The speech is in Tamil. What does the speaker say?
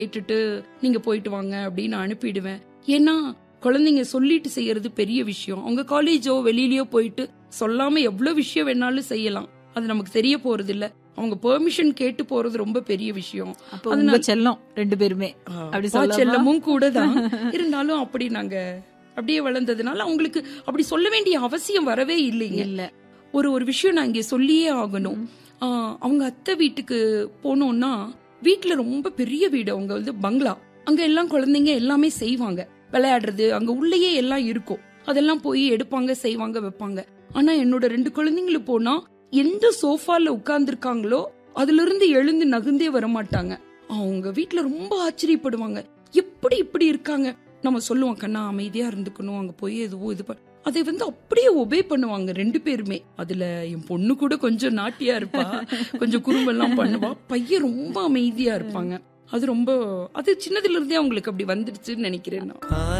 கேட்டுட்டு நீங்க போயிட்டு வாங்க அப்படின்னு அனுப்பிடுவேன் ஏன்னா குழந்தைங்க சொல்லிட்டு செய்யறது பெரிய விஷயம் அவங்க காலேஜோ வெளியிலயோ போயிட்டு சொல்லாம எவ்வளவு விஷயம் வேணாலும் செய்யலாம் அது நமக்கு தெரிய போறது இல்ல அவங்க பெர்மிஷன் கேட்டு போறது ரொம்ப பெரிய விஷயம் அப்போ உங்க செல்லம் ரெண்டு பேருமே அப்படி அப்பா சொல்லலாமா? செல்லமும் கூட தான் இருந்தாலும் அப்படி நாங்க அப்படியே வளர்ந்ததுனால அவங்களுக்கு அப்படி சொல்ல வேண்டிய அவசியம் வரவே இல்லைங்க இல்ல ஒரு ஒரு விஷயம் நான் இங்க சொல்லியே ஆகணும் ஆ, அவங்க அத்தை வீட்டுக்கு போனோம்னா வீட்ல ரொம்ப பெரிய வீடு அவங்க வந்து பங்களா அங்க எல்லாம் குழந்தைங்க எல்லாமே செய்வாங்க விளையாடுறது அங்க உள்ளேயே எல்லாம் இருக்கும் அதெல்லாம் போய் எடுப்பாங்க செய்வாங்க வைப்பாங்க ஆனா என்னோட ரெண்டு குழந்தைங்களும் போனா எந்த சோஃபால உட்கார்ந்துருக்காங்களோ அதுல இருந்து எழுந்து நகுந்தே வர மாட்டாங்க அவங்க வீட்ல ரொம்ப ஆச்சரியப்படுவாங்க எப்படி இப்படி இருக்காங்க நம்ம சொல்லுவோம் கண்ணா அமைதியா இருந்துக்கணும் அங்க போய் எதுவும் இது பண்ண அதை வந்து அப்படியே ஒபே பண்ணுவாங்க ரெண்டு பேருமே அதுல என் பொண்ணு கூட கொஞ்சம் நாட்டியா இருப்பா கொஞ்சம் குறும்பெல்லாம் பண்ணுவா பையன் ரொம்ப அமைதியா இருப்பாங்க அது ரொம்ப அது சின்னதுல இருந்தே அவங்களுக்கு அப்படி வந்துடுச்சுன்னு நினைக்கிறேன் நான்